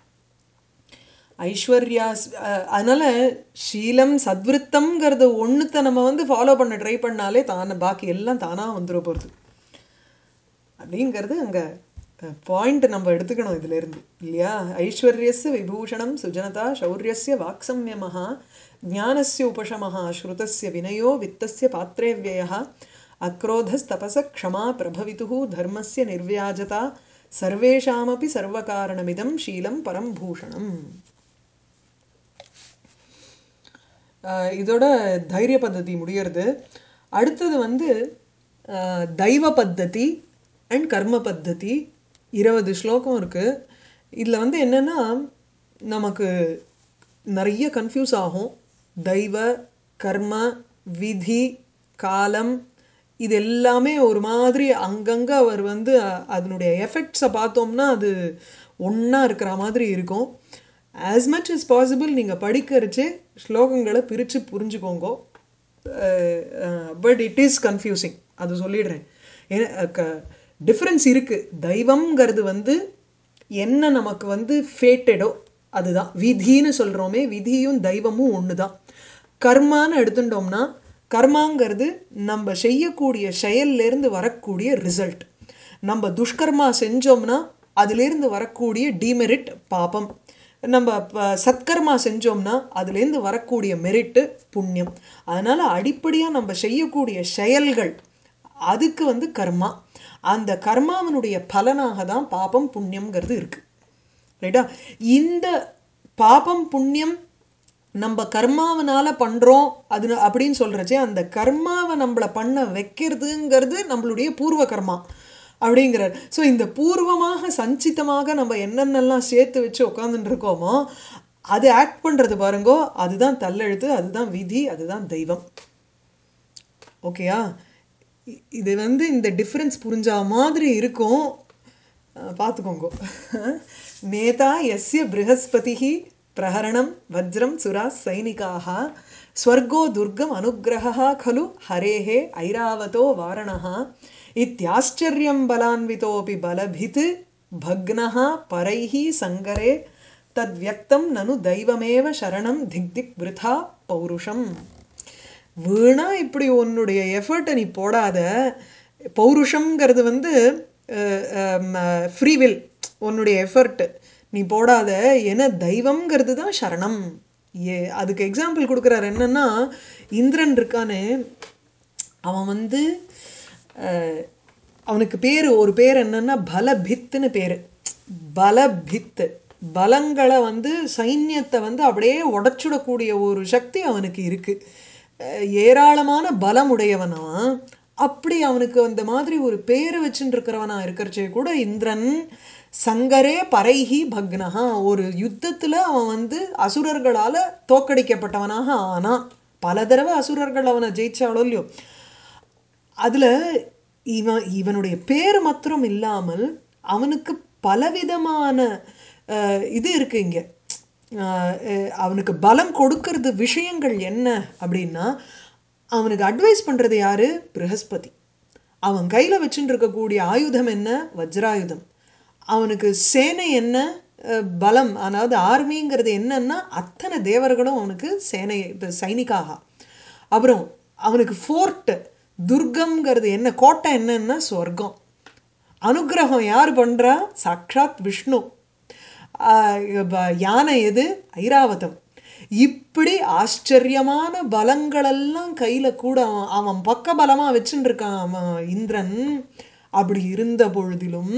ஐஸ்வர்யா அதனால ஷீலம் சத்விருத்தம்ங்கிறது ஒன்றுத்தை நம்ம வந்து ஃபாலோ பண்ண ட்ரை பண்ணாலே தானே பாக்கி எல்லாம் தானாக வந்துட போகிறது அப்படிங்கிறது அங்கே பாயிண்ட் நம்ம எடுத்துக்கணும் இதுல இருந்து இல்லையா ஐஸ்வர்யஸ்ய விபூஷணம் சுஜனதா சௌரியஸ்ய வாக்சம்யமஹா ஞானஸ்ய உபசமஹா ஸ்ருதஸ்ய வினயோ வித்தஸ்ய பாத்திரே வியயः அக்ரோதஸ்தபச க்ஷமா பிரபவிதுः தர்மஸ்ய நிர்வியாஜதா சர்வேஷாமப்பி சர்வகாரணமிதம் ஷீலம் பரம் பூஷணம் இதோட தைரிய பద్ధதி முடியறது அடுத்தது வந்து தெய்வ பத்ததி அண்ட் கர்ம பத்ததி இருபது ஸ்லோகம் இருக்குது இதில் வந்து என்னென்னா நமக்கு நிறைய கன்ஃபியூஸ் ஆகும் தெய்வ கர்ம விதி காலம் இது எல்லாமே ஒரு மாதிரி அங்கங்கே அவர் வந்து அதனுடைய எஃபெக்ட்ஸை பார்த்தோம்னா அது ஒன்றா இருக்கிற மாதிரி இருக்கும் ஆஸ் மச் இஸ் பாசிபிள் நீங்கள் படிக்கிறச்சு ஸ்லோகங்களை பிரித்து புரிஞ்சுக்கோங்க பட் இட் இஸ் கன்ஃபியூசிங் அது சொல்லிடுறேன் ஏன்னா டிஃப்ரென்ஸ் இருக்குது தெய்வம்ங்கிறது வந்து என்ன நமக்கு வந்து ஃபேட்டடோ அதுதான் விதின்னு சொல்கிறோமே விதியும் தெய்வமும் ஒன்று தான் கர்மான்னு எடுத்துட்டோம்னா கர்மாங்கிறது நம்ம செய்யக்கூடிய செயல்லேருந்து வரக்கூடிய ரிசல்ட் நம்ம துஷ்கர்மா செஞ்சோம்னா அதுலேருந்து வரக்கூடிய டிமெரிட் பாபம் நம்ம சத்கர்மா செஞ்சோம்னா அதுலேருந்து வரக்கூடிய மெரிட்டு புண்ணியம் அதனால் அடிப்படையாக நம்ம செய்யக்கூடிய செயல்கள் அதுக்கு வந்து கர்மா அந்த கர்மாவனுடைய பலனாக தான் பாபம் புண்ணியம்ங்கிறது இருக்குது ரைட்டா இந்த பாபம் புண்ணியம் நம்ம கர்மாவனால பண்ணுறோம் அது அப்படின்னு சொல்கிறச்சே அந்த கர்மாவை நம்மளை பண்ண வைக்கிறதுங்கிறது நம்மளுடைய பூர்வ கர்மா அப்படிங்கிறார் ஸோ இந்த பூர்வமாக சஞ்சித்தமாக நம்ம என்னென்னலாம் சேர்த்து வச்சு உட்காந்துட்டு இருக்கோமோ அது ஆக்ட் பண்ணுறது பாருங்கோ அதுதான் தள்ளெழுத்து அதுதான் விதி அதுதான் தெய்வம் ஓகேயா இது வந்து இந்த டிஃப்ரென்ஸ் புரிஞ்சா மாதிரி இருக்கும் பார்த்துக்கோங்க நேதா எஸ்ய ப்ரஹஸ்பதி பிரஹரணம் வஜ்ரம் சுரா சைனிகாக ஸ்வர்கோ துர்கம் அனுகிரகா खलु हरेः ऐरावतो वारणः इत्याश्चर्यं बलान्वितोऽपि बलभित् भग्नः परैः सङ्गरे तद्व्यक्तं ननु दैवमेव शरणं திக் திக் விருதா பௌருஷம் வீணா இப்படி உன்னுடைய எஃபர்ட்டை நீ போடாத பௌருஷம்ங்கிறது வந்து ஃப்ரீவில் உன்னுடைய எஃபர்ட் நீ போடாத ஏன்னா தெய்வம்ங்கிறது தான் சரணம் ஏ அதுக்கு எக்ஸாம்பிள் கொடுக்குறாரு என்னன்னா இந்திரன் இருக்கானே அவன் வந்து அவனுக்கு பேர் ஒரு பேர் என்னன்னா பலபித்துன்னு பேர் பலபித்து பலங்களை வந்து சைன்யத்தை வந்து அப்படியே உடச்சுடக்கூடிய ஒரு சக்தி அவனுக்கு இருக்குது ஏராளமான பலம் உடையவனா அப்படி அவனுக்கு அந்த மாதிரி ஒரு பேர் வச்சுட்டு இருக்கிறவனா இருக்கிறச்சே கூட இந்திரன் சங்கரே பரைஹி பக்னஹா ஒரு யுத்தத்தில் அவன் வந்து அசுரர்களால் தோக்கடிக்கப்பட்டவனாக ஆனான் பல தடவை அசுரர்கள் அவனை ஜெயிச்சாலோ இல்லையோ அதில் இவன் இவனுடைய பேர் மாத்திரம் இல்லாமல் அவனுக்கு பலவிதமான இது இருக்குது இங்கே அவனுக்கு பலம் கொடுக்கறது விஷயங்கள் என்ன அப்படின்னா அவனுக்கு அட்வைஸ் பண்ணுறது யார் ப்ரஹஸ்பதி அவன் கையில் வச்சுட்டு இருக்கக்கூடிய ஆயுதம் என்ன வஜ்ராயுதம் அவனுக்கு சேனை என்ன பலம் அதாவது ஆர்மிங்கிறது என்னன்னா அத்தனை தேவர்களும் அவனுக்கு சேனை இப்போ சைனிக்காக அப்புறம் அவனுக்கு ஃபோர்ட்டு துர்கம்ங்கிறது என்ன கோட்டை என்னன்னா சொர்க்கம் அனுகிரகம் யார் பண்ணுறா சாக்ஷாத் விஷ்ணு ஆஹ் ப- யானை எது ஐராவதம் இப்படி ஆச்சரியமான பலங்களெல்லாம் கையில கூட அவன் அவன் பக்க பலமா வச்சுட்டு இருக்கான் அவன் இந்திரன் அப்படி இருந்த பொழுதிலும்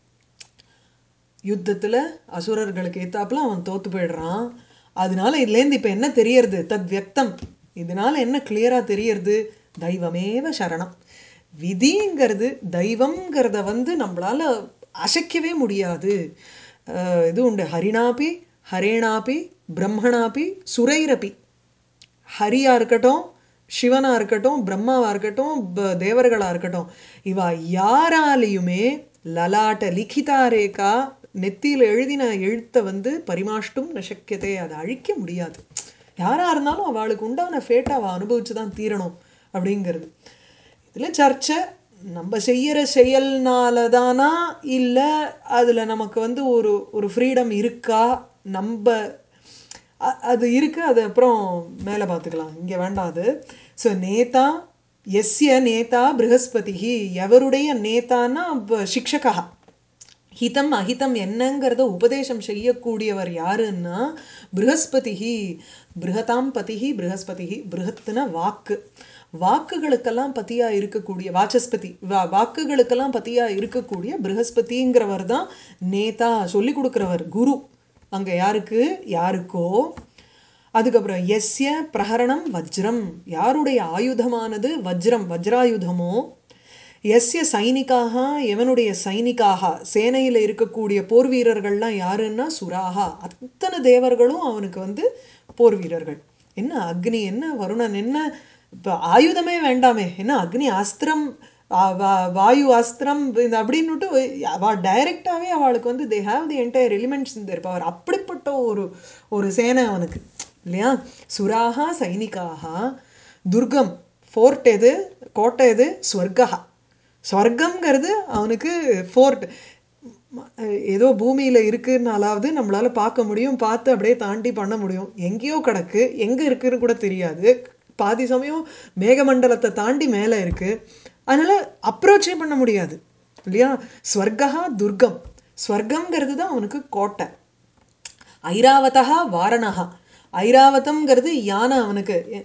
யுத்தத்துல அசுரர்களுக்கு ஏத்தாப்புல அவன் தோத்து போயிடுறான் அதனால இதுலேருந்து இப்ப என்ன தெரியறது தத் வியக்தம் இதனால என்ன கிளியரா தெரியறது தெய்வமேவ சரணம் விதிங்கிறது தெய்வம்ங்கிறத வந்து நம்மளால அசைக்கவே முடியாது அஹ் இது உண்டு ஹரிணாபி ஹரேணாபி பிரம்மணாபி சுரைரபி ஹரியா இருக்கட்டும் சிவனா இருக்கட்டும் பிரம்மாவா இருக்கட்டும் ப- தேவர்களா இருக்கட்டும் இவா யாராலையுமே லலாட்ட லிகிதா ரேகா நெத்தியில எழுதின எழுத்தை வந்து பரிமாஷ்டும் நசக்கியதே அதை அழிக்க முடியாது யாரா இருந்தாலும் அவளுக்கு உண்டான ஃபேட்டை அவள் அனுபவிச்சு தான் தீரணும் அப்படிங்கிறது இதில் சர்ச்சை நம்ம செய்யற செயல்னால தானா இல்லை அதில் நமக்கு வந்து ஒரு ஒரு ஃப்ரீடம் இருக்கா நம்ம அ- அது இருக்கு அது அப்புறம் மேலே பார்த்துக்கலாம் இங்கே வேண்டாம் அது ஸோ நேதா எஸ்ய நேதா ப்ரஹஸ்பதி எவருடைய நேதான்னா ப- சிக்ஷகா ஹிதம் அஹிதம் என்னங்கிறத உபதேசம் செய்யக்கூடியவர் யாருன்னா ப்ரஹஸ்பதி ப்ரஹதாம் பதிஹி ப்ரஹஸ்பதி ப்ரஹத்ன வாக்கு வாக்குகளுக்கெல்லாம் பத்தியா இருக்கக்கூடிய வாச்சஸ்பதி வா வாக்குகளுக்கெல்லாம் பத்தியா இருக்கக்கூடிய ப்ரஹஸ்பதிங்கிறவர் தான் நேதா சொல்லி கொடுக்குறவர் குரு அங்க யாருக்கு யாருக்கோ அதுக்கப்புறம் எஸ்ய பிரகரணம் வஜ்ரம் யாருடைய ஆயுதமானது வஜ்ரம் வஜ்ராயுதமோ எஸ்ய சைனிக்காக எவனுடைய சைனிக்காக சேனையில் இருக்கக்கூடிய போர் வீரர்கள்லாம் யாருன்னா சுராகா அத்தனை தேவர்களும் அவனுக்கு வந்து போர் வீரர்கள் என்ன அக்னி என்ன வருணன் என்ன இப்போ ஆயுதமே வேண்டாமே என்ன அக்னி அஸ்திரம் ஆ, வா- வாயு அஸ்திரம் இந்த அப்படின்னுட்டு அவள் டைரெக்டாகவே அவளுக்கு வந்து they have the entire elements இந்த பவர் அப்படிப்பட்ட ஒரு ஒரு சேனை அவனுக்கு இல்லையா சுராகா சைனிக்காக துர்கம் ஃபோர்ட் எது கோட்டை எது ஸ்வர்கா ஸ்வர்க்கம்ங்கிறது அவனுக்கு ஃபோர்ட் ஏதோ பூமியில் இருக்குன்னாலாவது நம்மளால பார்க்க முடியும் பார்த்து அப்படியே தாண்டி பண்ண முடியும் எங்கேயோ கிடக்கு எங்கே இருக்குன்னு கூட தெரியாது பாதி சமயம் மேகமண்டலத்தை தாண்டி மேலே இருக்கு அதனால அப்ரோச்சே பண்ண முடியாது இல்லையா ஸ்வர்கா துர்கம் ஸ்வர்க்கம்ங்கிறது தான் அவனுக்கு கோட்டை ஐராவதா வாரணஹா ஐராவதம்ங்கிறது யானை அவனுக்கு எ-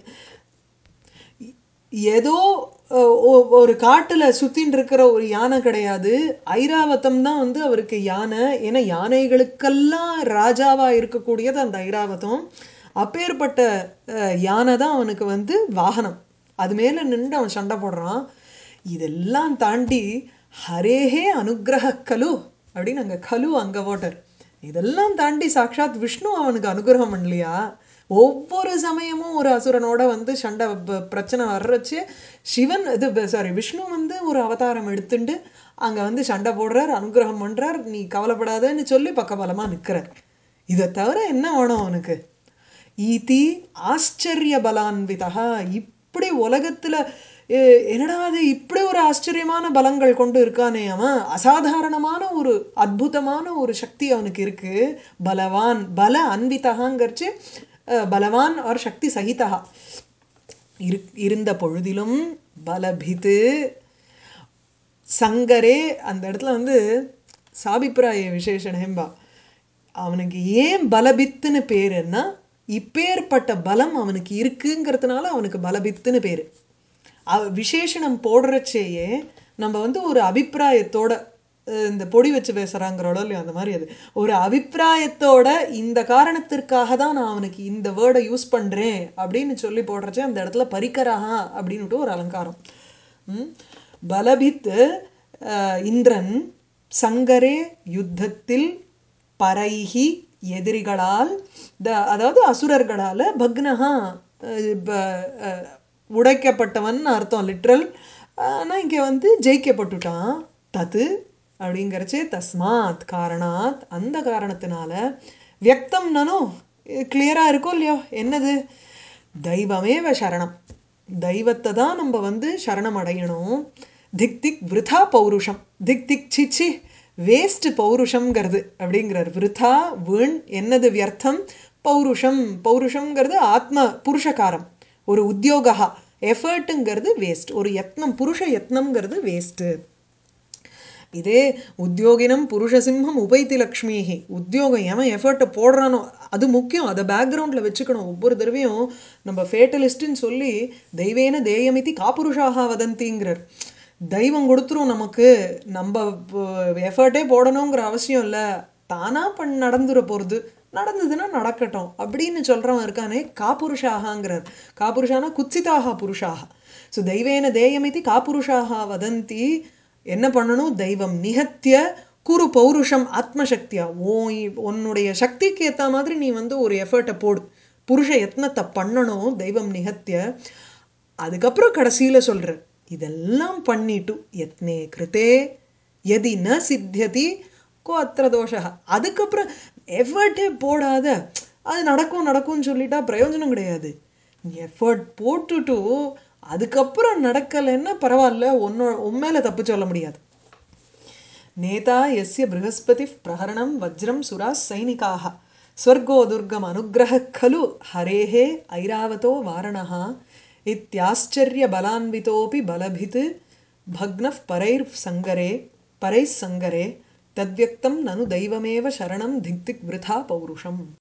ஏதோ அஹ், ஒ- ஒரு காட்டுல சுத்தின்னு இருக்கிற ஒரு யானை கிடையாது ஐராவதம் தான் வந்து அவருக்கு யானை ஏன்னா யானைகளுக்கெல்லாம் ராஜாவா இருக்கக்கூடியது அந்த ஐராவதம் அப்பேற்பட்ட அஹ், யானை தான் அவனுக்கு வந்து வாகனம் அது மேல நின்று அவன் சண்டை போடுறான் இதெல்லாம் தாண்டி ஹரேஹே அனுக்கிரக கலு அப்படின்னு அங்க கலு அங்க போட்டார் இதெல்லாம் தாண்டி சாக்ஷாத் விஷ்ணு அவனுக்கு அனுகிரகம் பண்ணலையா ஒவ்வொரு சமயமும் ஒரு அசுரனோட வந்து சண்டை ப- பிரச்சனை வர்றச்சு சிவன் இது சாரி விஷ்ணு வந்து ஒரு அவதாரம் எடுத்துண்டு அங்க வந்து சண்டை போடுறார் அனுகிரகம் பண்றார் நீ கவலைப்படாதன்னு சொல்லி பக்கபலமா நிக்கிறார் இதை தவிர என்ன வேணும் அவனுக்கு ஈதி ஆச்சரிய பலான்விதா இப்படி உலகத்துல எ, என்னடா அது இப்படி ஒரு ஆச்சரியமான பலங்கள் கொண்டு இருக்கானே அவன் அசாதாரணமான ஒரு அற்புதமான ஒரு சக்தி அவனுக்கு இருக்கு பலவான் பல அன்விதகாங்கிறச்சு அஹ், பலவான் ஒரு சக்தி சகிதா இரு இருந்த பொழுதிலும் பலபித்து சங்கரே அந்த இடத்துல வந்து சாபிப்பிராய விசேஷணேம்பா அவனுக்கு ஏன் பலபித்துன்னு பேருன்னா இப்பேற்பட்ட பலம் அவனுக்கு இருக்குங்கிறதுனால அவனுக்கு பலபித்துன்னு பேரு அவ விசேஷணம் போடுறச்சேயே நம்ம வந்து ஒரு அபிப்பிராயத்தோட அஹ், இந்த பொடி வச்சு பேசுகிறாங்கிறோளோ இல்லையோ அந்த மாதிரி அது ஒரு அபிப்பிராயத்தோட இந்த காரணத்திற்காக தான் நான் அவனுக்கு இந்த வேர்டை யூஸ் பண்ணுறேன் அப்படின்னு சொல்லி போடுறச்சே அந்த இடத்துல பரிக்கரஹா அப்படின்னுட்டு ஒரு அலங்காரம் ம்? பலபித் அஹ், இந்திரன் சங்கரே யுத்தத்தில் பரைஹி எதிரிகளால் த அதாவது அசுரர்களால் பக்னஹா அஹ், ப- அஹ், உடைக்கப்பட்டவன் அர்த்தம் லிட்ரல் ஆனால் இங்கே வந்து ஜெயிக்கப்பட்டுட்டான் தத்து அப்படிங்கிறச்சே தஸ்மாத் காரணாத் அந்த காரணத்தினால வியக்தம் நானும் கிளியராக இருக்கோ இல்லையோ என்னது தெய்வமேவ சரணம் தெய்வத்தை தான் நம்ம வந்து சரணம் அடையணும் திக் திக் விருதா பௌருஷம் திக் திக் சிச்சி வேஸ்ட் பௌருஷம்ங்கிறது அப்படிங்கிறார் விருதா வீண் என்னது வியர்த்தம் பௌருஷம் பௌருஷம்ங்கிறது ஆத்ம புருஷகாரம் ஒரு உத்தியோகா எஃபர்ட்டுங்கிறது வேஸ்ட் ஒரு யத்னம் புருஷ யத்னம்ங்கிறது வேஸ்ட்டு இதே உத்தியோகினம் புருஷசிம்ஹம் உபைத்தி லக்ஷ்மிஹி உத்தியோகம் எவன் எஃபர்ட்டை போடுறானோ அது முக்கியம் அதை பேக்ரவுண்டில் வச்சுக்கணும் ஒவ்வொரு தடவையும் நம்ம ஃபேட்டலிஸ்ட்டுன்னு சொல்லி தெய்வேன தேயமிதி காப்புருஷாக வதந்திங்கிறார் தெய்வம் கொடுத்துரும் நமக்கு நம்ம எஃபர்ட்டே போடணுங்கிற அவசியம் இல்லை தானாக பண் நடந்துட போகிறது நடந்ததுன்னா நடக்கட்டும் அப்படின்னு சொல்கிறவன் இருக்கானே காப்புருஷாகங்கிறார் காப்புருஷானா குத்சிதாக புருஷாக ஸோ தெய்வேன தேயமிதி காப்புருஷாக வதந்தி என்ன பண்ணணும் தெய்வம் நிகத்திய குரு பௌருஷம் ஆத்மசக்தியா ஓ உன்னுடைய சக்திக்கு ஏற்ற மாதிரி நீ வந்து ஒரு எஃபர்ட்டை போடு புருஷ யத்னத்தை பண்ணணும் தெய்வம் நிகத்திய அதுக்கப்புறம் கடைசியில் சொல்கிற இதெல்லாம் பண்ணிட்டு யத்னே கிருத்தே எதி ந சித்தியதி கோ அத்திர தோஷா அதுக்கப்புறம் எஃபர்ட்டே போடாத அது நடக்கும் நடக்கும்னு சொல்லிட்டா பிரயோஜனம் கிடையாது எஃபர்ட் போட்டுட்டு அதுக்கப்புறம் நடக்கலைன்னா பரவாயில்ல ஒன்னோ உண்மையில தப்பு சொல்ல முடியாது நேதா எஸ்ய ப்ரஹஸ்பதி பிரஹரணம் வஜ்ரம் சுரா சைனிகாக ஸ்வர்கோ துர்கம் அனுகிரக खलु हरेः ऐरावतो वारणः इत्याश्चर्यबलान्वितोऽपि बलभित् भग्नः परैर्सङ्गरे परैः सङ्गरे तद्व्यक्तं ननु दैवमेव शरणं धिक्तिक् वृथा पौरुषम्